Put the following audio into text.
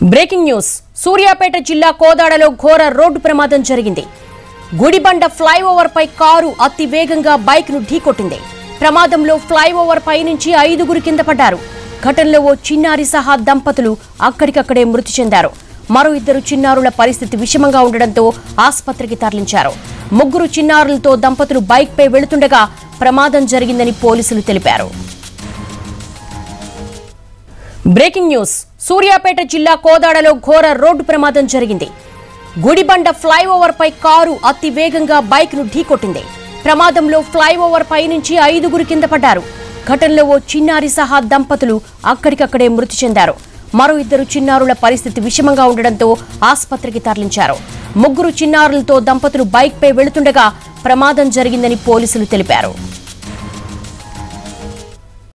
breaking news Suryapet జిల్లా కోదాడలో ఘోర road ప్రమాదం జరిగింది గుడిబండ ఫ్లైఓవర్ పై కారు అతి వేగంగా బైక్ ను ఢీకొట్టింది ప్రమాదంలో ఫ్లైఓవర్ పై నుంచి ఐదుగురు కింద పడ్డారు ఘటనలో ఓ చిన్నారి సహా దంపతులు అక్కడికక్కడే మృతి చెందారు మరో ఇద్దరు చిన్నారుల పరిస్థితి విషమంగా ఉండడంతో ఆసుపత్రికి తరలించారు ముగ్గురు చిన్నారులతో దంపతులు బైక్ పై వెళుతుండగా ప్రమాదం జరిగిందని పోలీసులు తెలిపారు బ్రేకింగ్ న్యూస్ సూర్యాపేట జిల్లా కోదాడలో ఘోర రోడ్డు ప్రమాదం జరిగింది గుడిబండ ఫ్లైఓవర్ పై కారు అతి వేగంగా బైక్ ను ఢీకొట్టింది ప్రమాదంలో ఫ్లైఓవర్ పై నుంచి ఐదుగురు కింద పడ్డారు ఘటనలో ఓ చిన్నారి సహా దంపతులు అక్కడికక్కడే మృతి చెందారు మరో ఇద్దరు చిన్నారుల పరిస్థితి విషమంగా ఉండడంతో ఆసుపత్రికి తరలించారు ముగ్గురు చిన్నారులతో దంపతులు బైక్ పై వెళుతుండగా ప్రమాదం జరిగిందని పోలీసులు తెలిపారు